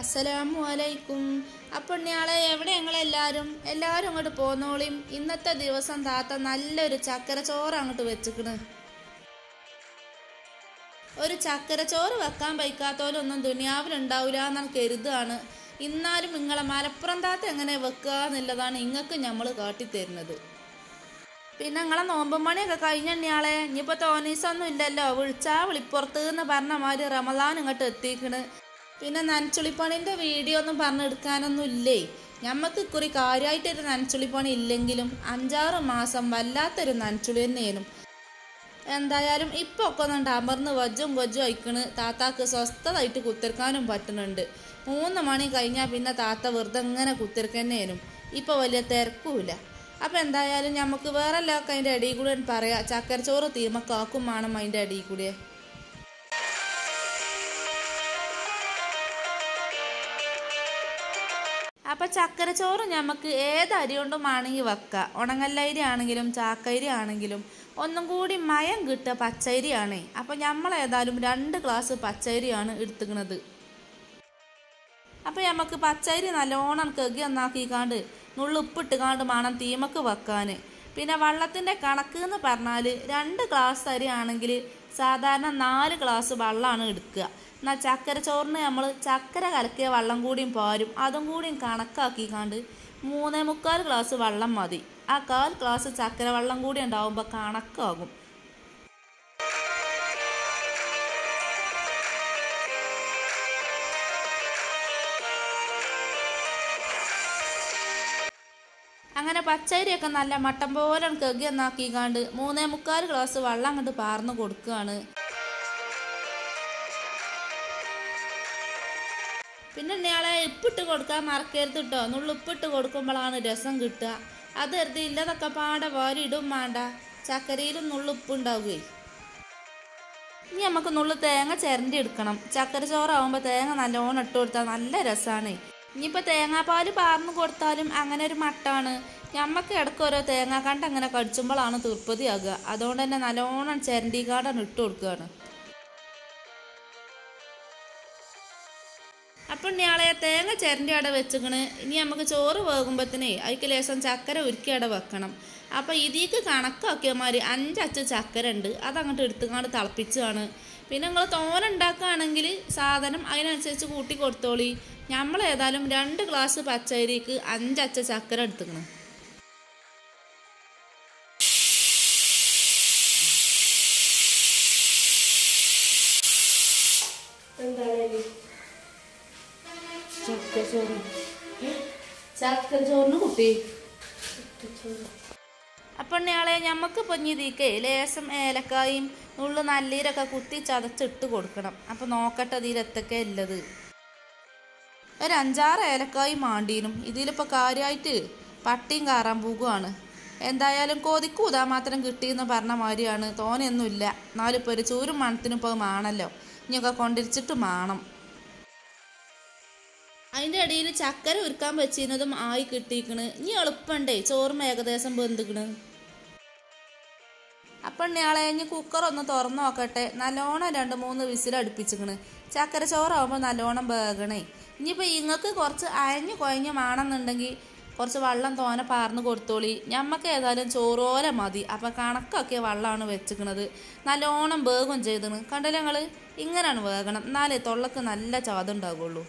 അസ്സലാമു അലൈക്കും അപ്പോൾ ഞാളെ എവിടെ ഞങ്ങളെല്ലാവരും എല്ലാവരും അങ്ങോട്ട് പോന്നോളിയും ഇന്നത്തെ ദിവസം താത്ത നല്ലൊരു ചക്കര ചോറ് അങ്ങോട്ട് വെച്ചിക്കണ് ഒരു ചക്കര ചോറ് വെക്കാൻ വയ്ക്കാത്തവരൊന്നും ദുനിയാവിലുണ്ടാവില്ല എന്നാണ് കരുതുകയാണ് എന്നാലും നിങ്ങളെ മലപ്പുറം താത്ത എങ്ങനെ വെക്കുക എന്നുള്ളതാണ് നിങ്ങൾക്ക് നമ്മൾ കാട്ടിത്തരുന്നത് പിന്നെ നിങ്ങളെ നോമ്പും പണിയൊക്കെ കഴിഞ്ഞെണ്ണിയാളെ ഇനിയിപ്പോൾ തോനീസൊന്നും ഇല്ലല്ലോ വിളിച്ചാ വിളിപ്പുറത്ത് എന്ന് പറഞ്ഞ മാതിരി റമദാൻ ഇങ്ങോട്ട് എത്തിക്കണ് പിന്നെ നനച്ചുളിപ്പണിൻ്റെ വീഡിയോ ഒന്നും പറഞ്ഞെടുക്കാനൊന്നും ഇല്ലേ ഞമ്മക്ക് ഇക്കുറി കാര്യമായിട്ടൊരു നനച്ചുളിപ്പണി ഇല്ലെങ്കിലും അഞ്ചാറ് മാസം വല്ലാത്തൊരു നനച്ചുളി തന്നെയായിരുന്നു എന്തായാലും ഇപ്പൊ ഒക്കെ ഒന്നുണ്ട് അമർന്ന് വജ്ജും കൊജ്ജും അയക്കണ് താത്താക്ക് സ്വസ്ഥതായിട്ട് കുത്തിർക്കാനും പറ്റുന്നുണ്ട് മൂന്ന് മണി കഴിഞ്ഞാൽ പിന്നെ താത്ത വെറുതെ ഇങ്ങനെ കുത്തിർക്കന്നേനും ഇപ്പൊ വലിയ തിരക്കുമില്ല അപ്പൊ എന്തായാലും നമുക്ക് വേറെ എല്ലാവർക്കും അതിന്റെ അടിയിൽ കൂടെ പറയാം ചക്കരച്ചോറ് തീമക്കാക്കും വേണം അതിന്റെ അടിയിൽ കൂടെ അപ്പൊ ചക്കരച്ചോറ് നമുക്ക് ഏത് അരി കൊണ്ടും ആണെങ്കിൽ വെക്കാം ഉണങ്ങല്ലരി ആണെങ്കിലും ചാക്കരി ആണെങ്കിലും ഒന്നും കൂടി മയം കിട്ടുക പച്ചരിയാണ് അപ്പൊ നമ്മൾ ഏതായാലും രണ്ട് ഗ്ലാസ് പച്ചരിയാണ് എടുത്തുക്കണത് അപ്പൊ നമുക്ക് പച്ചരി നല്ലോണം കെകി ഒന്നാക്കിക്കാണ്ട് നുള്ളു ഉപ്പിട്ട് കാണ്ട് വേണം തീമക്ക് വെക്കാന് പിന്നെ വെള്ളത്തിന്റെ കണക്ക് എന്ന് പറഞ്ഞാൽ രണ്ട് ഗ്ലാസ് അരി ആണെങ്കിൽ സാധാരണ നാല് ഗ്ലാസ് വെള്ളമാണ് എടുക്കുക എന്നാൽ ചക്കര ചോറിന് നമ്മൾ ചക്കര കലക്കിയ വെള്ളം കൂടിയും പാരും അതും കൂടിയും കണക്കാക്കിക്കാണ്ട് മൂന്നേ മുക്കാൽ ഗ്ലാസ് വെള്ളം മതി ആ കാൽ ഗ്ലാസ് ചക്കര വെള്ളം കൂടി ഉണ്ടാവുമ്പോൾ കണക്കാകും അങ്ങനെ പച്ചരിയൊക്കെ നല്ല മട്ടം പോലെ കെകി എന്നാക്കിക്കാണ്ട് മൂന്നേ മുക്കാൽ ഗ്ലാസ് വെള്ളം അങ്ങോട്ട് പാർന്ന് കൊടുക്കുകയാണ് പിന്നെ ഇയാളെ ഉപ്പിട്ട് കൊടുക്കാൻ മറക്കരുത് കേട്ടോ നുള്ളു ഉപ്പിട്ട് കൊടുക്കുമ്പോഴാണ് രസം കിട്ടുക അത് കരുതി ഇല്ലതൊക്കെ പാടെ വാരി ഇടും വേണ്ട ചക്കരയിലും നുള്ളു ഉപ്പുണ്ടാവുകയെ ഇനി നമുക്ക് നുള്ളു തേങ്ങ ചിരണ്ടി എടുക്കണം ചക്കര ചോറാവുമ്പോൾ തേങ്ങ നല്ലോണം ഇട്ട് കൊടുത്താൽ നല്ല രസമാണ് ഇനിയിപ്പോൾ തേങ്ങാപ്പാൽ പാർന്നു കൊടുത്താലും അങ്ങനെ ഒരു മട്ടാണ് ഞമ്മക്ക് ഇടയ്ക്ക് ഓരോ തേങ്ങ കണ്ട് അങ്ങനെ കടിച്ചുമ്പോഴാണ് തീർപ്പതിയാകുക അതുകൊണ്ട് തന്നെ നല്ലോണം ചിരണ്ടിക്കാടാണ് ഇട്ട് കൊടുക്കുകയാണ് അപ്പം ഇയാളെ തേങ്ങ ചിരണ്ടി അവിടെ വെച്ചിക്കണ് ഇനി നമുക്ക് ചോറ് വേകുമ്പത്തിനേ അതിക്ക് ലേശം ചക്കര ഉരുക്കി അവിടെ വെക്കണം അപ്പം ഇതിക്ക് കണക്കാക്കിയമാതിരി അഞ്ചച്ച് ചക്കര ഉണ്ട് അതങ്ങോട്ട് എടുത്തുകൊണ്ട് തിളപ്പിച്ചാണ് പിന്നെ നിങ്ങൾ തോന ഉണ്ടാക്കുകയാണെങ്കിൽ സാധനം അതിനനുസരിച്ച് കൂട്ടി കൊടുത്തോളി നമ്മൾ ഏതായാലും രണ്ട് ഗ്ലാസ് പച്ചരിക്ക് അഞ്ചച്ച ചക്കര എടുത്തുക്കണം എന്താണ് ചക്കച്ചോറ് ചക്കച്ചോറിന് കുട്ടി അപ്പം ഇയാളെ ഞമ്മക്ക് പൊഞ്ഞിതീക്കേ ലേശം ഏലക്കായും നുള്ളു നല്ലീരൊക്കെ കുത്തി ചതച്ചിട്ട് കൊടുക്കണം അപ്പം നോക്കട്ടെ ഇതിലെത്തൊക്കെ ഉള്ളത് ഒരു അഞ്ചാറ് ഏലക്കായും മാണ്ടീനും ഇതിലിപ്പോൾ കാര്യമായിട്ട് പട്ടിയും കാറാൻ പോകുകയാണ് എന്തായാലും കൊതിക്കൂതാ മാത്രം കിട്ടിയെന്ന് പറഞ്ഞ മാതിരിയാണ് തോനെയൊന്നുമില്ല എന്നാലും ഇപ്പോൾ ഒരു ചൂരും മണത്തിനും ഇപ്പോൾ മാണല്ലോ ഇനിയൊക്കെ കൊണ്ടിരിച്ചിട്ട് മാണം അതിൻ്റെ ഇടയിൽ ചക്കര ഉരുക്കാൻ വെച്ചിരുന്നതും ആയി കിട്ടിയിക്കണ് ഇനി എളുപ്പണ്ടേ ചോറും ഏകദേശം വെന്തിക്കണ് അപ്പം ഇയാളെ ഇനി കുക്കർ ഒന്ന് തുറന്നു നോക്കട്ടെ നല്ലോണം രണ്ട് മൂന്ന് വിസിൽ അടുപ്പിച്ചിക്കണ് ചക്കര ചോറാവുമ്പോൾ നല്ലോണം വേകണേ ഇനിയിപ്പോൾ ഇങ്ങക്ക് കുറച്ച് അയഞ്ഞു കുഴഞ്ഞ് വേണമെന്നുണ്ടെങ്കിൽ കുറച്ച് വെള്ളം തോനെ പാർന്ന് കൊടുത്തോളി ഞമ്മക്ക് ഏതായാലും ചോറോല മതി അപ്പം കണക്കൊക്കെ വെള്ളമാണ് വെച്ചിക്കണത് നല്ലോണം വേഗം ചെയ്തണ് കണ്ടല്ലോ ഞങ്ങൾ ഇങ്ങനെയാണ് വേഗണം എന്നാലേ തൊള്ളക്ക് നല്ല ചാതുണ്ടാകുള്ളൂ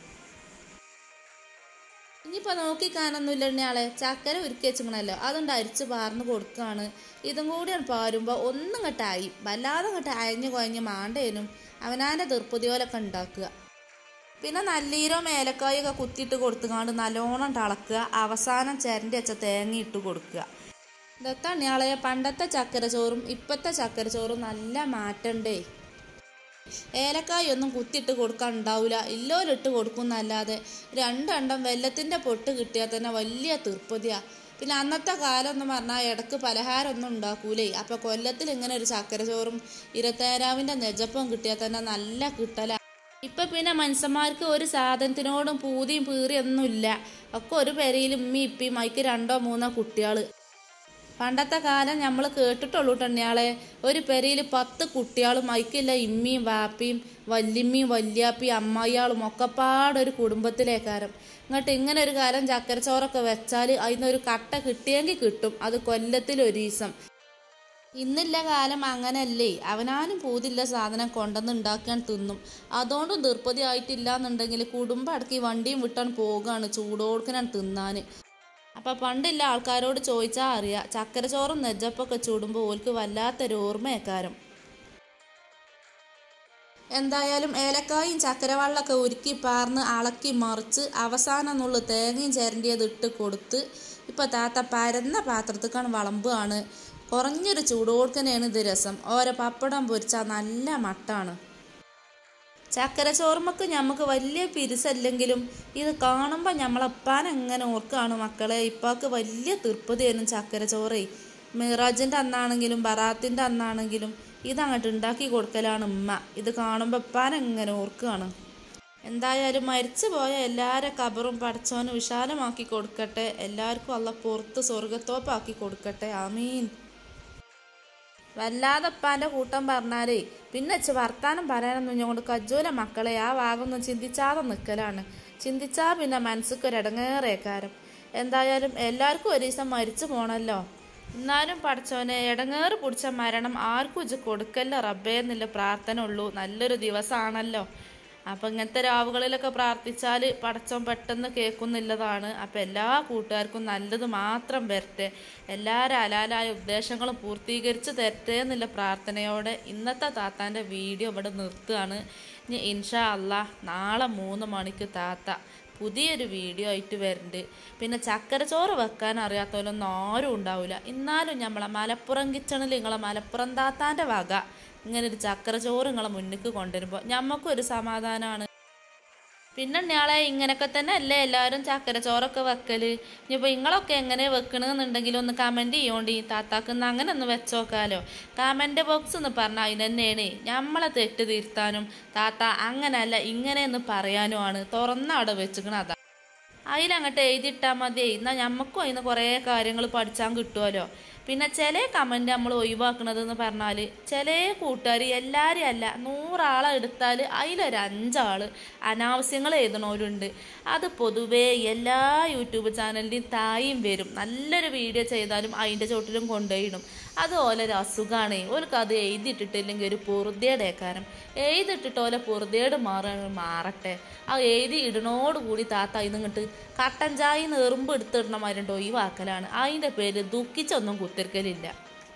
ഇനിയിപ്പോൾ നോക്കിക്കാനൊന്നുമില്ല ഇയാളെ ചക്കര ഉരുക്കി വെച്ചിക്കണല്ലോ അതുകൊണ്ട് അരിച്ച് പാർന്ന് കൊടുക്കുകയാണ് ഇതും കൂടിയാണ് പാരുമ്പോൾ ഒന്നും കെട്ടായി വല്ലാതെ കെട്ട് അയഞ്ഞു കുഴഞ്ഞ് മാണ്ടേനും അവനാൻ്റെ തീർപ്പതിയോലൊക്കെ ഉണ്ടാക്കുക പിന്നെ നല്ലീരവും ഏലക്കായൊക്കെ കുത്തിയിട്ട് കൊടുത്തുകൊണ്ട് നല്ലോണം തിളക്കുക അവസാനം ചിരണ്ടി വെച്ച തേങ്ങ ഇട്ട് കൊടുക്കുക ഇതൊക്കെയാണ് ഇയാളെ പണ്ടത്തെ ചക്കര ചോറും ഇപ്പോഴത്തെ ചക്കര ചോറും നല്ല മാറ്റണ്ടേ ഏലക്കായ ഒന്നും കുത്തിയിട്ട് കൊടുക്കാൻ ഉണ്ടാവില്ല ഇല്ലോലിട്ട് കൊടുക്കുന്നല്ലാതെ രണ്ടെണ്ണം വെല്ലത്തിൻ്റെ പൊട്ട് കിട്ടിയാൽ തന്നെ വലിയ തീർപ്പതിയാ പിന്നെ അന്നത്തെ കാലം എന്ന് പറഞ്ഞാൽ ഇടക്ക് പലഹാരമൊന്നും ഉണ്ടാക്കൂലേ അപ്പോൾ കൊല്ലത്തിൽ ഇങ്ങനെ ഒരു ചക്കര ചോറും ഇരുപത്തേരാവിൻ്റെ നെജപ്പം കിട്ടിയാൽ തന്നെ നല്ല കിട്ടല ഇപ്പൊ പിന്നെ മനുഷ്യന്മാർക്ക് ഒരു സാധനത്തിനോടും പൂതിയും പീറിയൊന്നുമില്ല ഒക്കെ ഒരു പെരയിൽ ഉമ്മി ഇപ്പിയും അതിക്ക് രണ്ടോ മൂന്നോ കുട്ടികൾ പണ്ടത്തെ കാലം നമ്മൾ കേട്ടിട്ടുള്ളൂ ടണ്യാളെ ഒരു പെരയിൽ പത്ത് കുട്ടികളും അയക്കില്ല ഇമ്മിയും വാപ്പിയും വല്യമ്മയും വല്യാപ്പിയും അമ്മായിയാളും ഒക്കെപ്പാടൊരു കുടുംബത്തിലേക്കാരം എന്നിട്ട് ഇങ്ങനെ ഒരു കാലം ചക്കരച്ചോറൊക്കെ വെച്ചാൽ അതിനൊരു കട്ട കിട്ടിയെങ്കിൽ കിട്ടും അത് കൊല്ലത്തിൽ ഒരു ദിവസം ഇന്നില്ല കാലം അങ്ങനല്ലേ അവനാനും പൂതില്ല സാധനം കൊണ്ടുവന്ന് ഉണ്ടാക്കാൻ തിന്നും അതുകൊണ്ടും തീർപ്പതി ആയിട്ടില്ല എന്നുണ്ടെങ്കിൽ കുടുംബം അടക്കി വണ്ടിയും വിട്ടാൻ പോകുകയാണ് ചൂടോടുക്കനാണ് തിന്നാൻ അപ്പൊ പണ്ടില്ല ആൾക്കാരോട് ചോദിച്ചാൽ അറിയാം ചക്കരച്ചോറും നെജ്ജപ്പൊക്കെ ചൂടുമ്പോൾ ഓൽക്ക് വല്ലാത്തൊരു ഓർമ്മയേക്കാരം എന്തായാലും ഏലക്കായും ചക്കരവെള്ളമൊക്കെ ഉരുക്കി പാർന്ന് അളക്കി മറിച്ച് അവസാനം നുള്ള തേങ്ങയും ചിരണ്ടിയത് ഇട്ട് കൊടുത്ത് ഇപ്പൊ താത്ത പരന്ന പാത്രത്തേക്കാണ് വളമ്പുകയാണ് കുറഞ്ഞൊരു ചൂടോടുക്കനെയാണ് ഇത് രസം ഓരോ പപ്പടം പൊരിച്ചാൽ നല്ല മട്ടാണ് ചക്കര ചോർമ്മക്ക് ഞമ്മക്ക് വലിയ പിരിസല്ലെങ്കിലും ഇത് കാണുമ്പോൾ ഞമ്മളപ്പാൻ എങ്ങനെ ഓർക്കാണ് മക്കളെ ഇപ്പാക്ക് വലിയ തീർപ്പതിയായിരുന്നു ചക്കര ചോറേ മിറാജിൻ്റെ അന്നാണെങ്കിലും ബറാത്തിൻ്റെ അന്നാണെങ്കിലും ഇതങ്ങോട്ട് ഉണ്ടാക്കി കൊടുക്കലാണ് ഉമ്മ ഇത് കാണുമ്പോൾ ഇപ്പാൻ എങ്ങനെ ഓർക്കുകയാണ് എന്തായാലും മരിച്ചു പോയ എല്ലാവരുടെ കബറും പടച്ചോനും വിശാലമാക്കി കൊടുക്കട്ടെ എല്ലാവർക്കും അല്ല പുറത്ത് സ്വർഗത്തോപ്പാക്കി കൊടുക്കട്ടെ ആമീൻ വല്ലാതെ ഉപ്പാന്റെ കൂട്ടം പറഞ്ഞാലേ പിന്നെ വെച്ച് വർത്താനം പറയാനൊന്നും ഞങ്ങൾ കജ്ജൂല മക്കളെ ആ ഭാഗമൊന്നും ചിന്തിച്ചാതെ നിൽക്കലാണ് ചിന്തിച്ചാ പിന്നെ മനസ്സിക്ക് ഒരു ഇടങ്ങേറേക്കാരം എന്തായാലും എല്ലാവർക്കും ഒരു ദിവസം മരിച്ചു പോണല്ലോ എന്നാലും പഠിച്ചോനെ ഇടങ്ങേറ് പിടിച്ച മരണം ആർക്കും ഇജ്ജ് കൊടുക്കല്ലോ റബ്ബേ എന്നുള്ള പ്രാർത്ഥന ഉള്ളൂ നല്ലൊരു ദിവസമാണല്ലോ അപ്പം ഇങ്ങനത്തെ രാവുകളിലൊക്കെ പ്രാർത്ഥിച്ചാൽ പടച്ചോൻ പെട്ടെന്ന് കേൾക്കുന്നില്ലതാണ് അപ്പം എല്ലാ കൂട്ടുകാർക്കും നല്ലത് മാത്രം വരട്ടെ എല്ലാവരും അലാലായ ഉദ്ദേശങ്ങളും പൂർത്തീകരിച്ച് തരട്ടെ എന്നുള്ള പ്രാർത്ഥനയോടെ ഇന്നത്തെ താത്താൻ്റെ വീഡിയോ ഇവിടെ നിർത്തുകയാണ് ഇനി ഇൻഷാ അല്ലാ നാളെ മൂന്ന് മണിക്ക് താത്ത പുതിയൊരു വീഡിയോ ആയിട്ട് വരുന്നുണ്ട് പിന്നെ ചക്കരച്ചോറ് വെക്കാൻ അറിയാത്തവരൊന്നും ആരും ഉണ്ടാവില്ല എന്നാലും നമ്മളെ മലപ്പുറം കിച്ചണിൽ നിങ്ങളെ മലപ്പുറം താത്താൻ്റെ വക ഇങ്ങനെ ഒരു ചക്കര ചോറ് നിങ്ങളെ മുന്നിക്ക് കൊണ്ടുവരുമ്പോൾ ഞമ്മക്കും ഒരു സമാധാനമാണ് പിന്നെ ഞാളെ ഇങ്ങനൊക്കെ തന്നെ അല്ലേ എല്ലാവരും ചക്കര ചോറൊക്കെ വെക്കല് ഇനിയിപ്പോൾ നിങ്ങളൊക്കെ എങ്ങനെ വെക്കണമെന്നുണ്ടെങ്കിൽ ഒന്ന് കമൻറ്റ് ചെയ്യോണ്ട് ഈ താത്താക്കുന്ന അങ്ങനെ ഒന്ന് വെച്ചോക്കാലോ കമൻറ്റ് ബോക്സ് എന്ന് പറഞ്ഞാൽ അതിന് തന്നെയാണ് നമ്മളെ തെറ്റ് തിരുത്താനും താത്ത അങ്ങനല്ല ഇങ്ങനെയെന്ന് പറയാനുമാണ് തുറന്ന അവിടെ വെച്ചിക്കണ അതാ അതിലങ്ങോട്ട് എഴുതിയിട്ടാൽ മതി എന്നാൽ ഞമ്മക്കും അതിന് കുറേ കാര്യങ്ങൾ പഠിച്ചാൽ കിട്ടുമല്ലോ പിന്നെ ചില കമൻറ്റ് നമ്മൾ ഒഴിവാക്കണത് എന്ന് പറഞ്ഞാൽ ചില കൂട്ടുകാർ എല്ലാവരും അല്ല നൂറാളെ എടുത്താൽ അതിലൊരു അഞ്ചാൾ അനാവശ്യങ്ങൾ എഴുതണവരുണ്ട് അത് പൊതുവേ എല്ലാ യൂട്യൂബ് ചാനലിൻ്റെയും തായും വരും നല്ലൊരു വീഡിയോ ചെയ്താലും അതിൻ്റെ ചോട്ടിലും കൊണ്ടുപോയിടും അതുപോലെ ഒരു അസുഖമാണ് ഓർക്ക് അത് എഴുതിയിട്ടിട്ടില്ലെങ്കിൽ ഒരു പൊറുതിയുടെ കാരണം എഴുതിട്ടിട്ട് ഓലെ പൊറുതിയേട് മാറ മാറട്ടെ ആ എഴുതി ഇടണോടുകൂടി താത്ത ഇന്നിങ്ങോട്ട് കട്ടൻ ചായ എറുമ്പ് എടുത്തിടണ മാരുണ്ടോ ഈ വാക്കലാണ് അതിൻ്റെ പേര് ദുഃഖിച്ചൊന്നും കുത്തിരിക്കലില്ല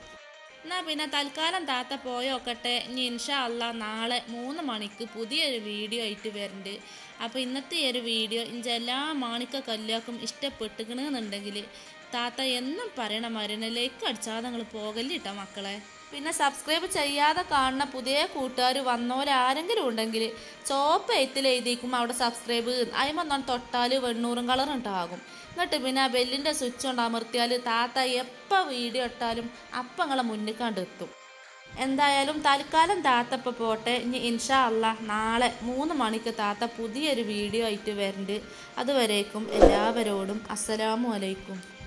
എന്നാ പിന്നെ തൽക്കാലം താത്ത പോയോക്കട്ടെ ഇനി ഇൻഷാ അല്ല നാളെ മൂന്ന് മണിക്ക് പുതിയൊരു വീഡിയോ ആയിട്ട് വരുന്നുണ്ട് അപ്പോൾ ഇന്നത്തെ ഈ ഒരു വീഡിയോ ഇഞ്ച എല്ലാ മാണിക്ക കല്യാക്കും ഇഷ്ടപ്പെട്ടുകണെന്നുണ്ടെങ്കിൽ താത്ത എന്നും പറയണ മരുന്നിലേക്ക് അടിച്ചാതെ നിങ്ങൾ പോകല്ലിട്ട മക്കളെ പിന്നെ സബ്സ്ക്രൈബ് ചെയ്യാതെ കാണുന്ന പുതിയ കൂട്ടുകാർ വന്നോലെ ആരെങ്കിലും ഉണ്ടെങ്കിൽ ചോപ്പ് എഴുത്തിൽ എഴുതിക്കും അവിടെ സബ്സ്ക്രൈബ് അതിമൊന്നാണ് തൊട്ടാൽ വെണ്ണൂറും കളർ ഉണ്ടാകും എന്നിട്ട് പിന്നെ ആ ബെല്ലിൻ്റെ സ്വിച്ച് കൊണ്ട് അമർത്തിയാൽ താത്ത എപ്പോൾ വീഡിയോ ഇട്ടാലും അപ്പം നിങ്ങളെ മുന്നിൽ കണ്ടെത്തും എന്തായാലും തൽക്കാലം താത്ത ഇപ്പോൾ പോട്ടെ ഇനി ഇൻഷാ അല്ല നാളെ മൂന്ന് മണിക്ക് താത്ത പുതിയൊരു വീഡിയോ ആയിട്ട് വരുന്നുണ്ട് അതുവരേക്കും എല്ലാവരോടും അസ്സലാമു അലൈക്കും